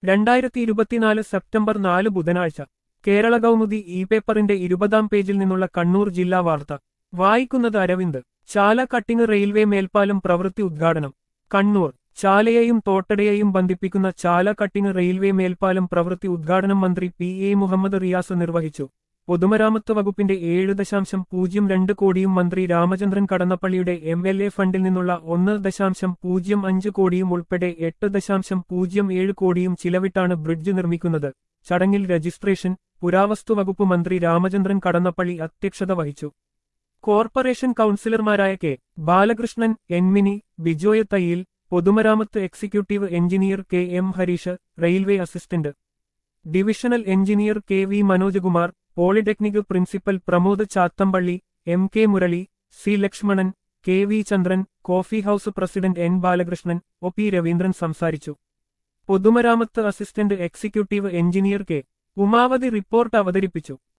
രണ്ടായിരത്തി ഇരുപത്തിനാല് സെപ്റ്റംബർ നാല് ബുധനാഴ്ച കേരള കൗമുദി ഇ പേപ്പറിന്റെ ഇരുപതാം പേജിൽ നിന്നുള്ള കണ്ണൂർ ജില്ലാ വാർത്ത വായിക്കുന്നത് അരവിന്ദ് ചാല കട്ടിങ് റെയിൽവേ മേൽപ്പാലം പ്രവൃത്തി ഉദ്ഘാടനം കണ്ണൂർ ചാലയെയും തോട്ടടയെയും ബന്ധിപ്പിക്കുന്ന ചാല കട്ടിങ് റെയിൽവേ മേൽപ്പാലം പ്രവൃത്തി ഉദ്ഘാടനം മന്ത്രി പി എ മുഹമ്മദ് റിയാസ് നിർവഹിച്ചു പൊതുമരാമത്ത് വകുപ്പിന്റെ ഏഴ് ദശാംശം പൂജ്യം രണ്ട് കോടിയും മന്ത്രി രാമചന്ദ്രൻ കടന്നപ്പള്ളിയുടെ എം എൽ എ ഫണ്ടിൽ നിന്നുള്ള ഒന്ന് ദശാംശം പൂജ്യം അഞ്ച് കോടിയും ഉൾപ്പെടെ എട്ട് ദശാംശം പൂജ്യം ഏഴ് കോടിയും ചിലവിട്ടാണ് ബ്രിഡ്ജ് നിർമ്മിക്കുന്നത് ചടങ്ങിൽ രജിസ്ട്രേഷൻ പുരാവസ്തു വകുപ്പ് മന്ത്രി രാമചന്ദ്രൻ കടന്നപ്പള്ളി അധ്യക്ഷത വഹിച്ചു കോർപ്പറേഷൻ കൌൺസിലർമാരായ കെ ബാലകൃഷ്ണൻ എൻമിനി ബിജോയ് തയ്യിൽ പൊതുമരാമത്ത് executive engineer K M Harish railway assistant divisional engineer K V Manojkumar polytechnic principal Pramod Chathampally M K Murali C Lakshmanan K V Chandran coffee house president N Balakrishnan O P Raveendran സംസാരിച്ചു പൊതുമരാമത്ത് assistant executive engineer K Umavathi report അവതരിപ്പിച്ചു